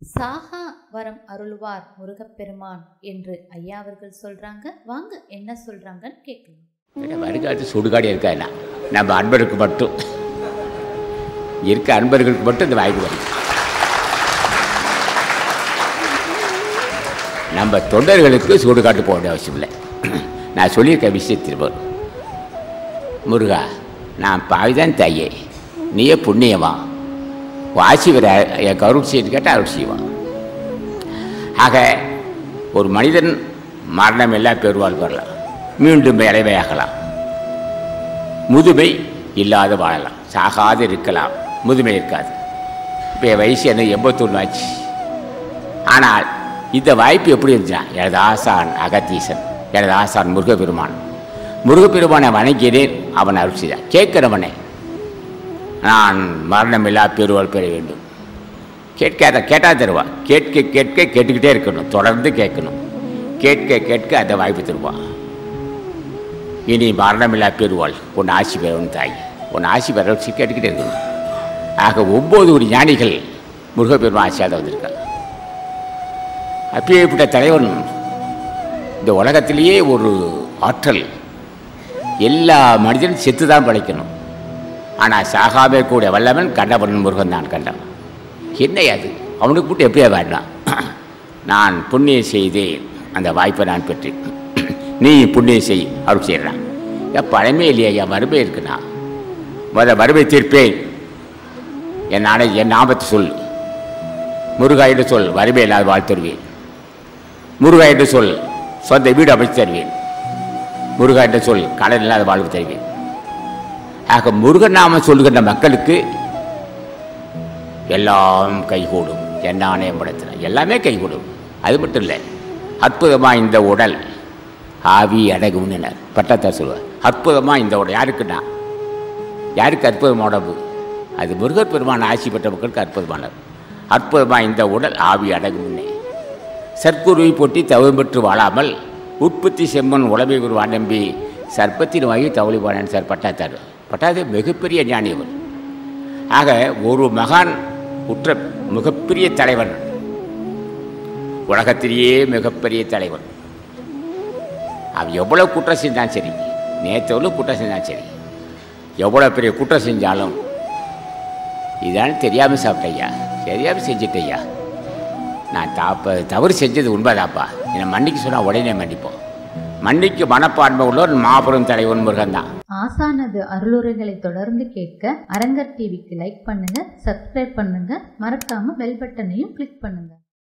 சாகா வரம் அருள்வார் முருகப்பெருமான் என்று ஐயா அவர்கள் சொல்றாங்க வாங்க என்ன சொல்றாங்கன்னு கேட்கலாம் ஏன்னா வருங்காலத்து சுடுகாடு இருக்காதுண்ணா நம்ம அன்பருக்கு மட்டும் இருக்க அன்பர்களுக்கு மட்டும் இந்த வாய்ப்பு வரும் நம்ம தொண்டர்களுக்கு சுடுகாட்டு போக வேண்டிய அவசியம் இல்லை நான் சொல்லியிருக்க விஷயத்தில் வரும் முருகா நான் பாவிதான் தாயே நீயே புண்ணியமா வாசி வர என் கருள் செய்து கேட்டால் அருள் செய்வான் ஆக ஒரு மனிதன் மரணம் எல்லாம் பெறுவாள் வரலாம் மீண்டும் இளைமையாகலாம் முதுமை இல்லாத வாழலாம் சாகாது இருக்கலாம் முதுமை இருக்காது இப்போ என் வயசு என்ன எண்பத்தொன்று ஆச்சு ஆனால் இந்த வாய்ப்பு எப்படி இருந்துச்சா எனது ஆசான் அகத்தீசன் எனது ஆசான் முருகப்பெருமான் முருகப்பெருமானை வணங்கினேன் அவன் அருள் செய்தான் கேட்கிறவனே நான் மரணமில்லா பெருவாள் பெற வேண்டும் கேட்காத கேட்டால் தருவா கேட்க கேட்க கேட்டுக்கிட்டே இருக்கணும் தொடர்ந்து கேட்கணும் கேட்க கேட்க அந்த வாய்ப்பு தருவா இனி மரணமில்லா பெறுவாள் உன் ஆசி பெறவும் தாய் உன் ஆசி பெற வச்சு கேட்டுக்கிட்டே இருக்கணும் ஆக ஒம்பது ஒரு ஞானிகள் முருகப்பெருமான் ஆசியாக வந்திருக்காங்க அப்பேற்பட்ட தலைவன் இந்த உலகத்திலேயே ஒரு ஆற்றல் எல்லா மனிதனும் செத்து தான் படைக்கணும் ஆனால் சாகாமே கூட வல்லவன் கண்டவன் முருகன் தான் கண்டவன் என்ன அது அவனுக்கு மட்டும் எப்படியா வேண்டாம் நான் புண்ணியம் செய்தேன் அந்த வாய்ப்பை நான் பெற்றேன் நீ புண்ணியம் செய் அருள் செய்கிறான் என் பழமே இல்லையா என் மறுமை இருக்குண்ணா முத மறுமை தீர்ப்பேன் என் நாளை என் ஞாபகத்தை சொல் முருகா என்று சொல் வறுமை இல்லாத வாழ் தருவேன் முருகா என்று சொல் சொந்த வீடு அமைத்து தருவேன் முருகா என்று சொல் கடன் இல்லாத வாழ்வு தருவேன் ஆக முருகன் நாம சொல்லுகின்ற மக்களுக்கு எல்லாம் கைகூடும் என்ன ஆணையம் படைத்தின எல்லாமே கைகூடும் அது மட்டும் இல்லை அற்புதமாக இந்த உடல் ஆவி அடகும்னுனர் பட்டத்தை சொல்லுவார் அற்புதமாக இந்த உடல் யாருக்குன்னா யாருக்கு அற்புதமான உடம்பு அது முருகர் பெருமான ஆட்சி பெற்ற மக்களுக்கு அற்புதமானது அற்புதமாக இந்த உடல் ஆவி அடகும்னே சற்குருவி போட்டி தவறு பெற்று வாழாமல் உற்பத்தி செம்மன் உடம்பை உருவான் நம்பி சர்ப்பத்தின் வாங்கி தவழிவானன் சார் பட்டாத்தார் பட்டாது மிகப்பெரிய ஞானி அவர் ஆக ஒரு மகான் உற்ற மிகப்பெரிய தலைவன் உலகத்திலேயே மிகப்பெரிய தலைவன் அவன் எவ்வளோ குற்றம் செஞ்சாலும் சரி நேற்றவளும் குற்றம் செஞ்சாலும் சரி எவ்வளோ பெரிய குற்றம் செஞ்சாலும் இதான தெரியாமல் சாப்பிட்டையா தெரியாமல் செஞ்சிட்டையா நான் தாப்ப தவறு செஞ்சது உண்மைதாப்பா என்னை மன்னிக்க சொன்னால் உடனே மன்னிப்போம் மன்னிக்கு மனப்பான்மை உள்ளவர் மாபெரும் தலைவன் முருகன் தான் ஆசானது அருளுரைகளை தொடர்ந்து கேட்க அரங்கர் டிவிக்கு லைக் பண்ணுங்க சப்ஸ்கிரைப் பண்ணுங்க மறக்காம பெல் பட்டனையும் கிளிக் பண்ணுங்க